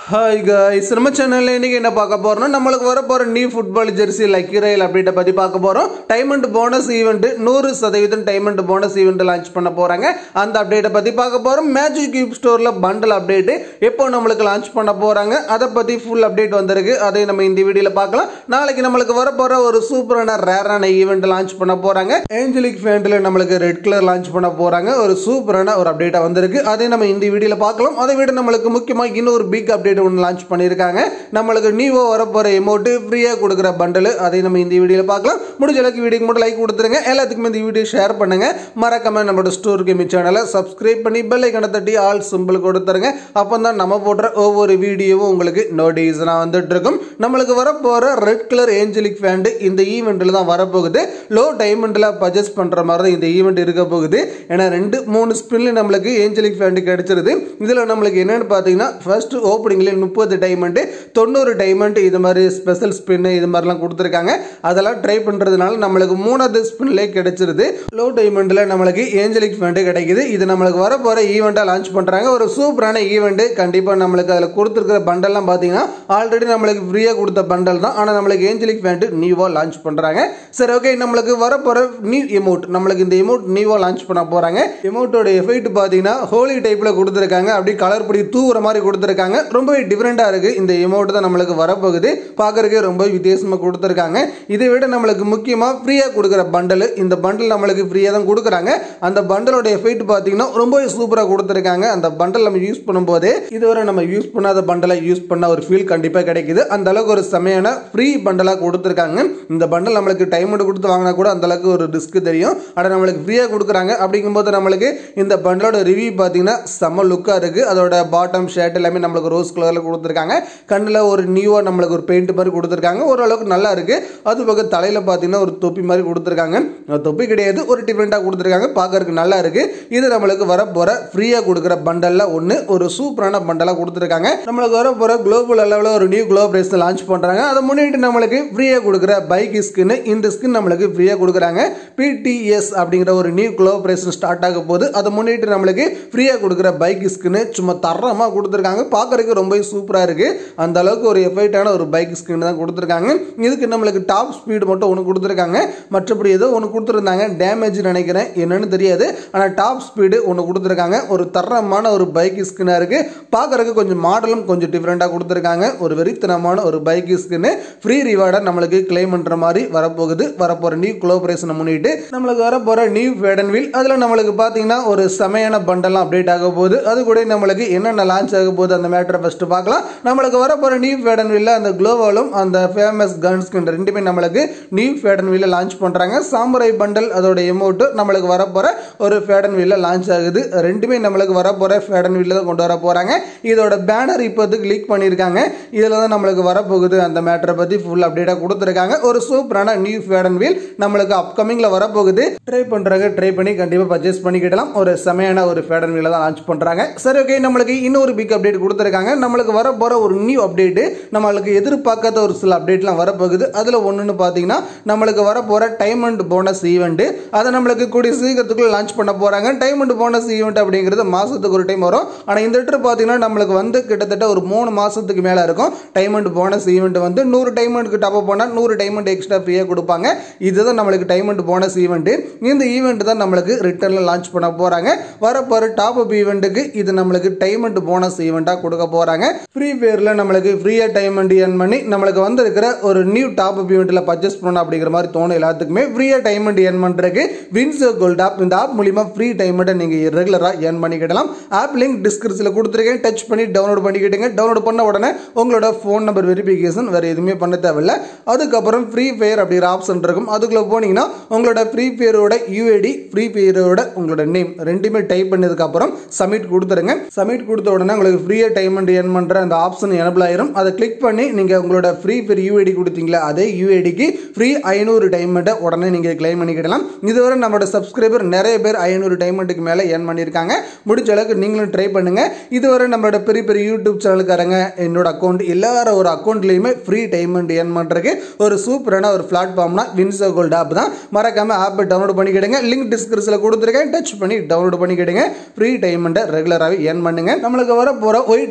hi guys நம்ம சேனல்ல இன்னைக்கு என்ன பார்க்க போறோம்னா நம்மளுக்கு வர போற new football jersey lucky royale அப்டேட்டை பத்தி பார்க்க போறோம் டைம் அண்ட் போனஸ் ஈவெண்ட் நூறு சதவீதம் diamond bonus event launch பண்ண போறாங்க அந்த அப்டேட்டை பத்தி பார்க்க போறோம் மேஜிக் கியூப் ஸ்டோர்ல பண்டல் அப்டேட் எப்போ நம்மளுக்கு லான்ச் பண்ண போறாங்க அதை பத்தி ஃபுல் அப்டேட் வந்திருக்கு அதை நம்ம இந்த வீடியோல பார்க்கலாம் நாளைக்கு நம்மளுக்கு வர போற ஒரு சூப்பரான ரேரான ஈவெண்ட் லான்ச் பண்ண போறாங்க ஏஞ்சலிக் ஃபேண்ட்ல நம்மளுக்கு ரெட் கலர் லான்ச் பண்ண போறாங்க ஒரு சூப்பரான ஒரு அப்டேட்டா வந்திருக்கு அதை நம்ம இந்த வீடியோல பார்க்கலாம் அதை விட நம்மளுக்கு முக்கியமா இன்னொரு பிக் அப்டேட் ஒன்று லான்ச் பண்ணியிருக்காங்க நம்மளுக்கு நீவோ வரப்போற எமௌண்ட் ஃப்ரீயாக கொடுக்குற பண்டல் அதை நம்ம இந்த வீடியோவில் பார்க்கலாம் முடிஞ்ச அளவுக்கு வீடியோக்கு மட்டும் லைக் கொடுத்துருங்க எல்லாத்துக்குமே இந்த வீடியோ ஷேர் பண்ணுங்க மறக்காம நம்மளோட ஸ்டோர் கேமி சேனலை சப்ஸ்கிரைப் பண்ணி பெல் ஐக்கனை தட்டி ஆல் சிம்பிள் கொடுத்துருங்க அப்போ தான் நம்ம போடுற ஒவ்வொரு வீடியோவும் உங்களுக்கு நோட்டிஃபிகேஷனாக வந்துட்டு இருக்கும் நம்மளுக்கு வரப்போகிற ரெட் கலர் ஏஞ்சலிக் ஃபேண்ட் இந்த ஈவெண்ட்டில் தான் வரப்போகுது லோ டைமண்டில் பர்ச்சேஸ் பண்ணுற மாதிரி தான் இந்த ஈவெண்ட் இருக்க போகுது ஏன்னா ரெண்டு மூணு ஸ்பின்ல நம்மளுக்கு ஏஞ்சலிக் ஃபேண்ட் கிடைச்சிருது இதில் நம்மளுக்கு என்னென்னு பார்த்தீங்கன்னா ஃபர்ஸ்ட் ஓப்பனிங்லேயே முப்பது டைமண்டு தொண்ணூறு டைமண்ட் இது மாதிரி ஸ்பெஷல் ஸ்பின்னு இது மாதிரிலாம் கொடுத்துருக்காங்க அதெல்லாம் ட்ரை பண்ணுறதுனால நம்மளுக்கு மூணாவது ஸ்பின்லேயே கிடைச்சிருது லோ டைமண்டில் நம்மளுக்கு ஏஞ்சலிக் ஃபேண்ட் கிடைக்குது இது நம்மளுக்கு வர போகிற ஈவெண்ட்டாக லான்ச் பண்ணுறாங்க ஒரு சூப்பரான ஈவெண்ட்டு கண்டிப்பாக நம்மளுக்கு அதில் கொடுத்துருக்கிற பண்டல்லாம் பார்த்தீங்கன்னா ஆல்ரெடி நம்மளுக்கு ஃப்ரீயாக கொடுத்த பண்டல் தான் ஆனால் நம்மளுக்கு ஏஞ்சலிக் ஃபேண்ட் நியூவாக லான்ச் பண்ணுறாங்க சரி ஓகே நம்மளுக்கு வர போகிற நியூ எமௌண்ட் நம்மளுக்கு இந்த எமௌண்ட் நியூவாக லான்ச் பண்ண போகிறாங்க எமௌண்ட்டோட எஃபெக்ட் பார்த்தீங்கன்னா ஹோலி டைப்பில் கொடுத்துருக்காங்க அப்படி கலர் படி தூவுற மாதிரி கொடுத்துருக்காங்க ரொம்பவே டிஃப்ரெண்ட்டாக இருக்குது இந்த எமௌண்ட் தான் நம்மளுக்கு வரப்போகுது பார்க்கறதுக்கே ரொம்ப வித்தியாசமாக கொடுத்துருக்காங்க இதை விட நம்மளுக்கு முக்கியமாக ஃப்ரீயாக கொடுக்குற பண்டல் இந்த பண்டல் நம்மளுக்கு ஃப்ரீயாக தான் கொடுக்குறாங்க அந்த பண்டலோட எஃபெக்ட் பார்த்தீங்கன்னா ரொம்பவே சூப்பராக கொடுத்துருக்காங்க அந்த பண்டல் நம்ம யூஸ் பண்ணும்போது இதுவரை நம்ம யூஸ் பண்ணாத பண்டலை யூஸ் பண்ண ஒரு ஃபீல் கண்டிப்பாக கிடைக்குது அந்த அளவுக்கு ஒரு செமையான ஃப்ரீ பண்டலாக கொடுத்துருக்காங்க இந்த பண்டல் நம்மளுக்கு டைம் கொடுத்து வாங்கினா கூட அந்த அளவுக்கு ஒரு ரிஸ்க் தெரியும் ஆனால் நம்மளுக்கு ஃப்ரீயாக கொடுக்குறாங்க அப்படிங்கும்போது நம்மளுக்கு இந்த பண்டலோட ரிவ்யூ பார்த்தீங்கன்னா செம்ம லுக்காக இருக்குது அதோட பாட்டம் ஷர்ட் எல்லாமே நம்மளுக்கு ரோஸ் கலரில் கொடுத்துருக்காங்க கண்ணில் ஒரு நியூவாக நம்மளுக்கு ஒரு பெயிண்ட் மாதிரி கொடுத்துருக்காங்க ஓரளவுக்கு நல்லா இருக்குது அது பக்கம் தலையில் பார்த்தீங்கன்னா ஒரு தொப்பி மாதிரி கொடுத்துருக்காங்க தொப்பி கிடையாது ஒரு டிஃப்ரெண்ட்டாக கொடுத்துருக்காங்க பார்க்கறதுக்கு நல்லா இருக்குது இது நம்மளுக்கு வர போகிற ஃப்ரீயாக கொடுக்குற பண்டலில் ஒன்று ஒரு சூப்பரான பண்டலாக கொடுத்துருக்காங்க நம்மளுக்கு வர போகிற குளோபல் லெவலில் ஒரு நியூ குளோப் ரேஸ் லான்ச் பண்ணுறாங்க அதை முன்னிட்டு நம்மளுக்கு ஃப்ரீயாக கொடுக்குற பைக் ஸ்கின் இந்த ஸ்கின் நம்மளுக்கு ஃப்ரீயாக கொடுக்குறாங்க பிடிஎஸ் அப்படிங்கிற ஒரு நியூ குளோப் ரேஸ் ஸ்டார்ட் ஆக போது அதை முன்னிட்டு நம்மளுக்கு ஃப்ரீயாக கொடுக்குற பைக் ஸ்கின் சும்மா தரமாக கொடுத்துருக்காங்க பார்க்கறதுக்கு ரொம்ப சூப்பராக இருக்குது அந்த அளவுக்கு ஒரு எஃபெக்டான ஒரு பைக் ஸ்கின் தான் கொடுத்துருக்காங்க இதுக்கு நம்மளுக்கு டாப் ஸ்பீடு மட்டும் ஒன்று கொடுத்துருக்காங்க மற்றபடி ஏதோ ஒன்று கொடுத்துருந்தாங்க டேமேஜ் நினைக்கிறேன் என்னன்னு தெரியாது ஆனால் டாப் ஸ்பீடு ஒன்று கொடுத்துருக்காங்க ஒரு தரமான ஒரு பைக் ஸ்கின்னாக இருக்குது பார்க்கறதுக்கு கொஞ்சம் மாடலும் கொஞ்சம் டிஃப்ரெண்ட்டாக கொடுத்துருக்காங்க ஒரு வெறித்தனமான ஒரு பைக் ஸ்கின்னு ஃப்ரீ ரிவார்டை நம்மளுக்கு கிளைம் பண்ணுற மாதிரி வரப்போகுது வரப்போகிற நியூ குளோபரேஷனை முன்னிட்டு நம்மளுக்கு வரப்போகிற நியூ ஃபேடன் வீல் அதில் நம்மளுக்கு பார்த்தீங்கன்னா ஒரு செமையான பண்டெல்லாம் அப்டேட் ஆக போகுது அது கூட நம்மளுக்கு என்னென்ன லான்ச் ஆக போகுது அந்த மேட்டரை ஃபஸ்ட்டு பார்க்கலாம் நம்மளுக்கு வரப்போகிற நியூ ஃபேடன் வீலில் அந்த குளோவாலும் அந்த ஃபேமஸ் கன் ஸ்கின் ரெண்டுமே நம்மளுக்கு நியூ ஃபேடன் வீலில் லான்ச் பண்ணுறாங்க சாமுரை பண்டல் அதோட எமௌண்ட்டு நம்மளுக்கு வரப்போகிற ஒரு ஃபேடன் வீலில் லான்ச் ஆகுது ரெண்டுமே நம்மளுக்கு வரப்போகிற ஃபேடன் வீலில் தான் கொண்டு வர போகிறாங்க இதோட பேனர் இப்போதுக்கு லீக் பண்ணியிருக்காங்க இதில் தான் நம்மளுக்கு வரப்போகுது அந்த மேட்டரை பற்றி ஃபுல் அப்டேட்டாக கொடுத்துருக்காங்க ஒரு சூப்பரான நியூ ஃபேடன் வீல் நம்மளுக்கு அப்கமிங்கில் வரப்போகுது ட்ரை பண்ணுறாங்க ட்ரை பண்ணி கண்டிப்பாக பர்ச்சேஸ் பண்ணிக்கிடலாம் ஒரு செமையான ஒரு ஃபேடன் வீலை தான் லான்ச் பண்ணுறாங்க சரி ஓகே நம்மளுக்கு இன்னொரு பிக் அப்டேட் கொடுத்துருக்காங்க நம்மளுக்கு வர போகிற ஒரு நியூ அப்டேட்டு நம்மளுக்கு எதிர்பார்க்காத ஒரு சில அப்டேட்லாம் வரப்போகுது அதில் ஒன்றுன்னு பார்த்தீங்கன்னா நம்மளுக்கு வர போகிற டைம் அண்ட் போனஸ் ஈவெண்ட்டு அதை நம்மளுக்கு கூடிய சீக்கிரத்துக்குள்ள லான்ச் பண்ண போகிறாங்க டைம் அண்ட் போனஸ் ஈவெண்ட் அப்படிங்கிறது மாதத்துக்கு ஒரு டைம் வரும் ஆனால் இந்த லிட்டர் பார்த்தீங்கன்னா நம்மளுக்கு வந்து கிட்டத்தட்ட ஒரு மூணு மாதத்துக்கு மேலே இருக்கும் டைம் அண்ட் போனஸ் ஈவெண்ட் வந்து நூறு டைமண்டுக்கு டாப் போனால் நூறு டைமண்ட் எக்ஸ்ட்ரா ஃப்ரீயாக கொடுப்பாங்க இதுதான் நம்மளுக்கு டைம் அண்ட் போனஸ் ஈவெண்ட்டு இந்த ஈவெண்ட் தான் நம்மளுக்கு ரிட்டர்னில் லான்ச் பண்ண போகிறாங்க வரப்போகிற டாப் அப் ஈவெண்ட்டுக்கு இது நம்மளுக்கு டைம் அண்ட் போனஸ் ஈவெண்ட்டாக கொடுக்க போகிறாங்க ஃப்ரீ ஃபயரில் நம்மளுக்கு ஃப்ரீயாக டைம் அண்ட் ஏர்ன் பண்ணி நம்மளுக்கு வந்திருக்கிற ஒரு நியூ டாப் அப் ஈவெண்ட்டில் பர்ச்சேஸ் பண்ணணும் அப்படிங்கிற மாதிரி தோணும் எல்லாத்துக்குமே ஃப்ரீயாக டைம் அண்ட் ஏர்ன் பண்ணுறதுக்கு வின்சோ கோல்ட் ஆப் இந்த ஆப் மூலிமா ஃப்ரீ டைம் அண்ட் நீங்கள் ரெகுலராக ஏர்ன் பண்ணிக்கிடலாம் ஆப் லிங்க் டிஸ்கிரிப்ஷனில் கொடுத்துருக்கேன் டச் பண்ணி டவுன்லோட் பண்ணிக்கிட்டுங்க டவுன்லோட் பண்ண உடனே உங்களோட ஃபோன் நம்பர் வெரிஃபிகேஷன் வேறு எதுவுமே பண்ண தேவையில்ல அதுக்கப்புறம் ஃப்ரீ ஃபயர் அப்படிங்கிற ஆப்ஷன் இருக்கும் அதுக்குள்ளே போனீங்கன்னா உங்களோட ஃப்ரீ ஃபயரோட யூஐடி ஃப்ரீ ஃபயரோட உங்களோட நேம் ரெண்டுமே டைப் பண்ணதுக்கப்புறம் சப்மிட் கொடுத்துருங்க சப்மிட் கொடுத்த உடனே உங்களுக்கு ஃப்ரீயாக டைம் அண்ட் ஏர்ன் பண்ணுற அந்த ஆப்ஷன் எனபிள் ஆயிரும் அதை கிளிக் பண்ணி நீங்கள் உங்களோட ஃப்ரீ ஃபயர் யூஐடி கொடுத்தீங்களா அதே யூஐடிக்கு ஃப்ரீ ஐநூறு டைமண்ட்டை உடனே நீங்கள் கிளைம் பண்ணிக்கிடலாம் இதுவரை நம்மளோட சப்ஸ்கிரைபர் நிறைய பேர் ஐநூறு டைமண்ட்டுக்கு மேலே ஏர்ன் பண்ணியிருக்காங்க முடிஞ்ச அளவுக்கு நீங்களும் ட்ரை பண்ணுங்க இதுவரை நம்மளோட பெரிய பெரிய யூடியூப் சேனலுக்காரங்க என்னோட அக்கௌண்ட் எல்லார ஒரு அக்கௌண்ட்லேயுமே ஃப்ரீ டைமண்ட் ஏர்ன் பண்ணுறதுக்கு ஒரு சூப்பரான ஒரு பிளாட்ஃபார்ம்னா வின்சோ கோல்ட் ஆப் தான் மறக்காம ஆப்பை டவுன்லோட் பண்ணிக்கிடுங்க லிங்க் டிஸ்கிரிப்ஷனில் கொடுத்துருக்கேன் டச் பண்ணி டவுன்லோட் பண்ணிக்கிடுங்க ஃப்ரீ டைமண்ட்டை ரெகுலராகவே ஏர்ன் பண்ணுங்க நம்மளுக்கு வர போகிற white colour T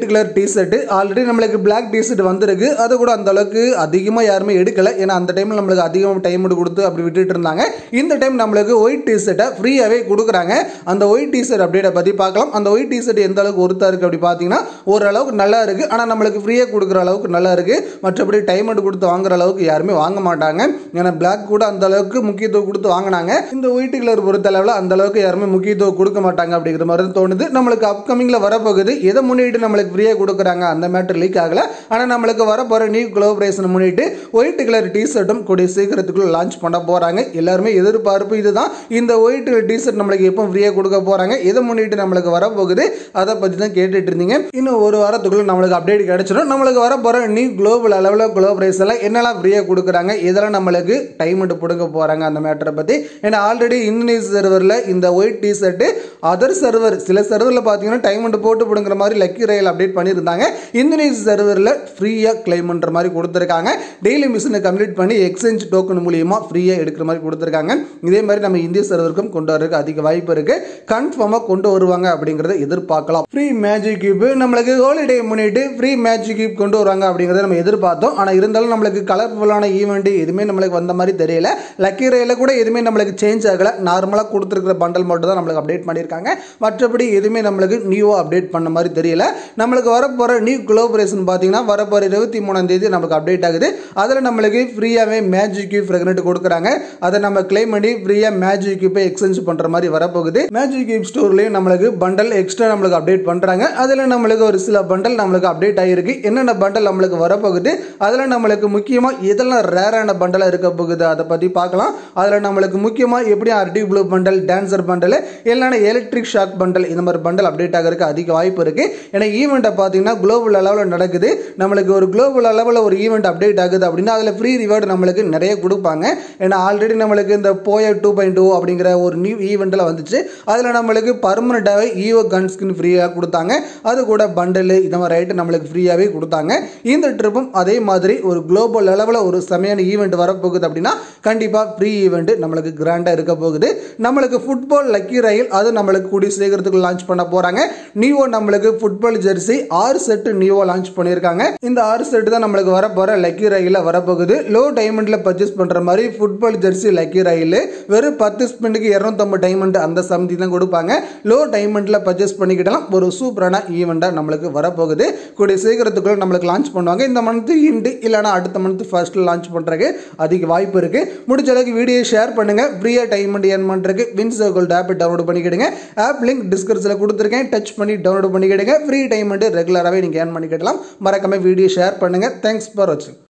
T-shirt already நம்மளுக்கு பிளாக் டிஷர்ட் வந்திருக்கு அது கூட அந்த அளவுக்கு அதிகமாக யாருமே எடுக்கல ஏன்னா அந்த டைமில் நம்மளுக்கு அதிகமாக டைம் கொடுத்து அப்படி விட்டுட்டு இருந்தாங்க இந்த டைம் நம்மளுக்கு ஒயிட் டிஷர்ட்டை ஃப்ரீயாகவே கொடுக்குறாங்க அந்த ஒயிட் டிஷர்ட் அப்டேட்டை பற்றி பார்க்கலாம் அந்த ஒயிட் டிஷர்ட் எந்த அளவுக்கு ஒருத்தா இருக்குது அப்படி பார்த்தீங்கன்னா ஓரளவுக்கு நல்லா இருக்குது ஆனால் நம்மளுக்கு ஃப்ரீயாக கொடுக்குற அளவுக்கு நல்லா இருக்குது மற்றபடி டைம் கொடுத்து வாங்குற அளவுக்கு யாருமே வாங்க மாட்டாங்க ஏன்னா பிளாக் கூட அந்த அளவுக்கு முக்கியத்துவம் கொடுத்து வாங்கினாங்க இந்த ஒயிட் கலர் பொறுத்த அளவில் அந்த அளவுக்கு யாருமே முக்கியத்துவம் கொடுக்க மாட்டாங்க அப்படிங்கிற மாதிரி தான் தோணுது நம்மளுக்கு அப்கமிங்கில் வரப்போகுது எதை முன்னிட்டு நம்மளுக்கு ஃப்ரீயாக கொடுக்குறாங்க அந்த மேட்டர் லீக் ஆகல ஆனால் நம்மளுக்கு வரப்போகிற நியூ கொலோபரேஷன் முன்னிட்டு ஒயிட் கலர் டிஷர்ட்டும் கூடிய சீக்கிரத்துக்குள்ள லான்ச் பண்ண போகிறாங்க எல்லாருமே எதிர்பார்ப்பு இதுதான் இந்த ஒயிட் டிஷர்ட் நம்மளுக்கு எப்போ ஃப்ரீயாக கொடுக்க போகிறாங்க எதை முன்னிட்டு நம்மளுக்கு வரப்போகுது அதை பற்றி தான் கேட்டுட்டு இருந்தீங்க இன்னும் ஒரு வாரத்துக்குள்ள நம்மளுக்கு அப்டேட் கிடைச்சிடும் நம்மளுக்கு வரப்போகிற நியூ குளோபல் அளவில் கொலோபரேஷனில் என்னெல்லாம் ஃப்ரீயாக கொடுக்குறாங்க இதெல்லாம் நம்மளுக்கு டைம் மட்டும் கொடுக்க போகிறாங்க அந்த மேட்டரை பற்றி ஏன்னா ஆல்ரெடி இந்தோனேஷிய சர்வரில் இந்த ஒயிட் டிஷர்ட்டு அதர் சர்வர் சில சர்வரில் பார்த்தீங்கன்னா டைம் போட்டு பிடுங்குற மாதிரி லக்கி ரயில் அப்டேட் பண்ணியிருந்தாங்க இந்தோனேஷிய சர்வரில் ஃப்ரீயாக கிளைம் பண்ணுற மாதிரி கொடுத்துருக்காங்க டெய்லி மிஷினை கம்ப்ளீட் பண்ணி எக்ஸ்சேஞ்ச் டோக்கன் மூலியமாக ஃப்ரீயாக எடுக்கிற மாதிரி கொடுத்துருக்காங்க இதே மாதிரி நம்ம இந்திய சர்வருக்கும் கொண்டு வரதுக்கு அதிக வாய்ப்பு இருக்கு கன்ஃபார்மாக கொண்டு வருவாங்க அப்படிங்கிறத எதிர்பார்க்கலாம் ஃப்ரீ மேஜிக் கியூப் நம்மளுக்கு ஹாலிடே முன்னிட்டு ஃப்ரீ மேஜிக் கியூப் கொண்டு வருவாங்க அப்படிங்கிறத நம்ம எதிர்பார்த்தோம் ஆனால் இருந்தாலும் நம்மளுக்கு கலர்ஃபுல்லான ஈவெண்ட் எதுவுமே நம்மளுக்கு வந்த மாதிரி தெரியல லக்கி ரயில கூட எதுவுமே நம்மளுக்கு சேஞ்ச் ஆகல நார்மலாக கொடுத்துருக்கிற பண்டல் மட்டும் தான் நம்மளுக்கு அப்டேட் பண்ணியிருக்காங்க மற்றபடி எதுவுமே நம்மளுக்கு நியூவாக அப்டேட் பண்ண மாதிரி தெரியல நம்மளுக்கு வரப்போகிற நியூ கொலோபரேஷன் பார்த்தீங்கன்னா வரப்போகிற இருபத்தி மூணாம் தேதி நமக்கு அப்டேட் ஆகுது அதில் நம்மளுக்கு ஃப்ரீயாகவே மேஜிக் கியூப் ஃப்ரெக்னெட் கொடுக்குறாங்க அதை நம்ம கிளைம் பண்ணி ஃப்ரீயாக மேஜிக் கியூப்பை எக்ஸ்சேஞ்ச் பண்ணுற மாதிரி வரப்போகுது மேஜிக் கியூப் ஸ்டோர்லேயும் நம்மளுக்கு பண்டல் எக்ஸ்ட்ரா நம்மளுக்கு அப்டேட் பண்ணுறாங்க அதில் நம்மளுக்கு ஒரு சில பண்டல் நம்மளுக்கு அப்டேட் ஆகிருக்கு என்னென்ன பண்டல் நம்மளுக்கு வரப்போகுது அதில் நம்மளுக்கு முக்கியமாக இதெல்லாம் ரேரான பண்டலாக இருக்க போகுது அதை பற்றி பார்க்கலாம் அதில் நம்மளுக்கு முக்கியமாக எப்படி arctic blue bundle dancer bundle இல்லைன்னா எலக்ட்ரிக் ஷாக் பண்டல் இந்த மாதிரி பண்டல் அப்டேட் ஆகிறதுக்கு அதிக வாய்ப்பு இருக்குது ஏன்னா ஈவெண்ட்டை பார்த்தீங்கன்னா குளோபல் அளவில் நடக்குது நம்மளுக்கு ஒரு குளோபல் அளவில் ஒரு ஈவெண்ட் அப்டேட் ஆகுது அப்படின்னா அதில் ஃப்ரீ ரிவார்டு நம்மளுக்கு நிறைய கொடுப்பாங்க ஏன்னா ஆல்ரெடி நம்மளுக்கு இந்த போய டூ பாயிண்ட் டூ அப்படிங்கிற ஒரு நியூ ஈவெண்ட்டில் வந்துச்சு அதில் நம்மளுக்கு பர்மனெண்ட்டாகவே ஈவோ கன் ஸ்கின் ஃப்ரீயாக கொடுத்தாங்க அது கூட பண்டலு இந்த மாதிரி ஐட்டம் நம்மளுக்கு ஃப்ரீயாகவே கொடுத்தாங்க இந்த ட்ரிப்பும் அதே மாதிரி ஒரு குளோபல் அளவில் ஒரு செமையான ஈவெண்ட் வரப்போகுது அப்படின்னா கண்டிப்பாக ஃப்ரீ ஈவெண்ட் நம்மளுக்கு கிராண்டாக இருக்க போகுது நம்மளுக்கு ஃபுட்பால் லக்கி ரயில் அது நம்மளுக்கு கூடிய சீக்கிரத்துக்கு லான்ச் பண்ண போகிறாங்க நியூவோ நம்மளுக்கு ஃபுட்பால் ஜெர்சி ஆறு செட்டு நியூவோ லான்ச் பண்ணியிருக்காங்க இந்த ஆறு செட்டு தான் நம்மளுக்கு வர போகிற லக்கி ரயிலில் வரப்போகுது லோ டைமண்டில் பர்ச்சேஸ் பண்ணுற மாதிரி ஃபுட்பால் ஜெர்சி லக்கி ரயில் வெறும் பத்து ஸ்பின்னுக்கு இரநூத்தம்பது டைமண்ட் அந்த சம்தி தான் கொடுப்பாங்க லோ டைமண்டில் பர்ச்சேஸ் பண்ணிக்கிட்டலாம் ஒரு சூப்பரான ஈவெண்ட்டாக நம்மளுக்கு வரப்போகுது கூடிய சீக்கிரத்துக்குள்ள நம்மளுக்கு லான்ச் பண்ணுவாங்க இந்த மந்த் இண்டு இல்லைனா அடுத்த மந்த் ஃபர்ஸ்ட்டில் லான்ச் பண்ணுறதுக்கு அதிக வாய்ப்பு இருக்குது முடிஞ்ச அளவுக்கு வீடியோ ஷேர் பண்ணுங்கள் ஃப்ரீயாக டைமண்ட் ஏர்ன் பண்ணுறதுக்கு வின் சர்க்கிள் ஆப் டவுன்லோட் பண்ணிக்கிடுங்க ஆப் லிங்க் டிஸ்கிரிப்ஷனில் கொடுத்துருக்கேன் டச் பண்ணி டவுன்லோட் பண்ணிக்கிடுங்க ஃப்ரீ டைமண்ட் ரெகுலராகவே நீங்கள் ஏர்ன் பண்ணிக்கிடலாம் மறக்காம வீடியோ ஷேர் பண்ணுங்கள் தேங்க்ஸ் ஃபார் வாட்சிங்